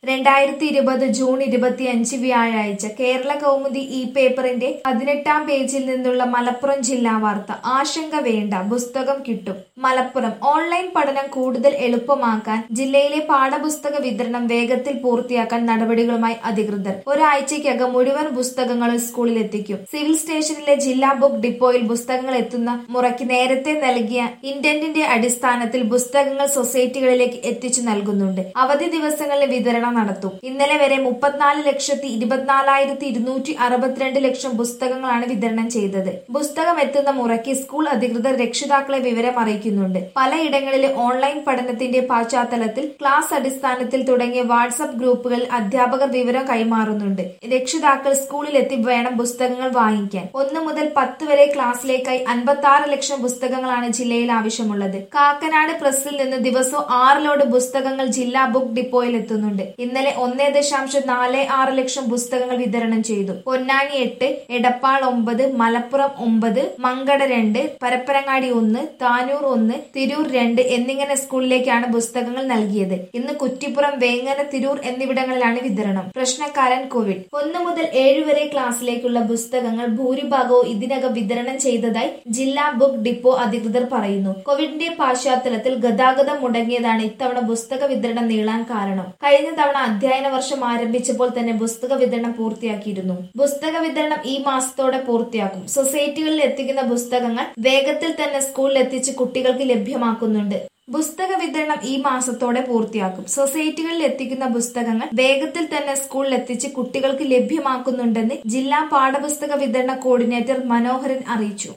രണ്ടായിരത്തി ഇരുപത് ജൂൺ ഇരുപത്തിയഞ്ച് വ്യാഴാഴ്ച കേരള കൗമുദി ഈ പേപ്പറിന്റെ പതിനെട്ടാം പേജിൽ നിന്നുള്ള മലപ്പുറം ജില്ലാ വാർത്ത ആശങ്ക വേണ്ട പുസ്തകം കിട്ടും മലപ്പുറം ഓൺലൈൻ പഠനം കൂടുതൽ എളുപ്പമാക്കാൻ ജില്ലയിലെ പാഠപുസ്തക വിതരണം വേഗത്തിൽ പൂർത്തിയാക്കാൻ നടപടികളുമായി അധികൃതർ ഒരാഴ്ചയ്ക്കകം മുഴുവൻ പുസ്തകങ്ങളും സ്കൂളിൽ എത്തിക്കും സിവിൽ സ്റ്റേഷനിലെ ജില്ലാ ബുക്ക് ഡിപ്പോയിൽ പുസ്തകങ്ങൾ എത്തുന്ന മുറയ്ക്ക് നേരത്തെ നൽകിയ ഇന്റന്റിന്റെ അടിസ്ഥാനത്തിൽ പുസ്തകങ്ങൾ സൊസൈറ്റികളിലേക്ക് എത്തിച്ചു നൽകുന്നുണ്ട് അവധി ദിവസങ്ങളിൽ വിതരണം നടത്തും ഇന്നലെ വരെ മുപ്പത്തിനാല് ലക്ഷത്തി ഇരുപത്തിനാലായിരത്തി ഇരുന്നൂറ്റി അറുപത്തിരണ്ട് ലക്ഷം പുസ്തകങ്ങളാണ് വിതരണം ചെയ്തത് പുസ്തകം എത്തുന്ന മുറയ്ക്ക് സ്കൂൾ അധികൃതർ രക്ഷിതാക്കളെ വിവരം അറിയിക്കുന്നുണ്ട് പലയിടങ്ങളിലെ ഓൺലൈൻ പഠനത്തിന്റെ പശ്ചാത്തലത്തിൽ ക്ലാസ് അടിസ്ഥാനത്തിൽ തുടങ്ങിയ വാട്സപ്പ് ഗ്രൂപ്പുകളിൽ അധ്യാപകർ വിവരം കൈമാറുന്നുണ്ട് രക്ഷിതാക്കൾ സ്കൂളിലെത്തി വേണം പുസ്തകങ്ങൾ വാങ്ങിക്കാൻ ഒന്ന് മുതൽ പത്ത് വരെ ക്ലാസ്സിലേക്കായി അൻപത്തി ആറ് ലക്ഷം പുസ്തകങ്ങളാണ് ജില്ലയിൽ ആവശ്യമുള്ളത് കാക്കനാട് പ്രസിൽ നിന്ന് ദിവസവും ആറ് ലോഡ് പുസ്തകങ്ങൾ ജില്ലാ ബുക്ക് ഡിപ്പോയിൽ എത്തുന്നുണ്ട് ഇന്നലെ ഒന്നേ ദശാംശം നാല് ആറ് ലക്ഷം പുസ്തകങ്ങൾ വിതരണം ചെയ്തു പൊന്നാനി എട്ട് എടപ്പാൾ ഒമ്പത് മലപ്പുറം ഒമ്പത് മങ്കട രണ്ട് പരപ്പനങ്ങാടി ഒന്ന് താനൂർ ഒന്ന് തിരൂർ രണ്ട് എന്നിങ്ങനെ സ്കൂളിലേക്കാണ് പുസ്തകങ്ങൾ നൽകിയത് ഇന്ന് കുറ്റിപ്പുറം വേങ്ങര തിരൂർ എന്നിവിടങ്ങളിലാണ് വിതരണം പ്രശ്നക്കാരൻ കോവിഡ് ഒന്ന് മുതൽ ഏഴ് വരെ ക്ലാസ്സിലേക്കുള്ള പുസ്തകങ്ങൾ ഭൂരിഭാഗവും ഇതിനകം വിതരണം ചെയ്തതായി ജില്ലാ ബുക്ക് ഡിപ്പോ അധികൃതർ പറയുന്നു കോവിഡിന്റെ പശ്ചാത്തലത്തിൽ ഗതാഗതം മുടങ്ങിയതാണ് ഇത്തവണ പുസ്തക വിതരണം നീളാൻ കാരണം കഴിഞ്ഞ തവണ അധ്യയന വർഷം ആരംഭിച്ചപ്പോൾ തന്നെ പുസ്തക വിതരണം പൂർത്തിയാക്കിയിരുന്നു പുസ്തക വിതരണം ഈ മാസത്തോടെ പൂർത്തിയാക്കും സൊസൈറ്റികളിൽ എത്തിക്കുന്ന പുസ്തകങ്ങൾ വേഗത്തിൽ തന്നെ സ്കൂളിൽ എത്തിച്ച് കുട്ടികൾക്ക് ലഭ്യമാക്കുന്നുണ്ട് പുസ്തക വിതരണം ഈ മാസത്തോടെ പൂർത്തിയാക്കും സൊസൈറ്റികളിൽ എത്തിക്കുന്ന പുസ്തകങ്ങൾ വേഗത്തിൽ തന്നെ സ്കൂളിൽ എത്തിച്ച് കുട്ടികൾക്ക് ലഭ്യമാക്കുന്നുണ്ടെന്ന് ജില്ലാ പാഠപുസ്തക വിതരണ കോർഡിനേറ്റർ മനോഹരൻ അറിയിച്ചു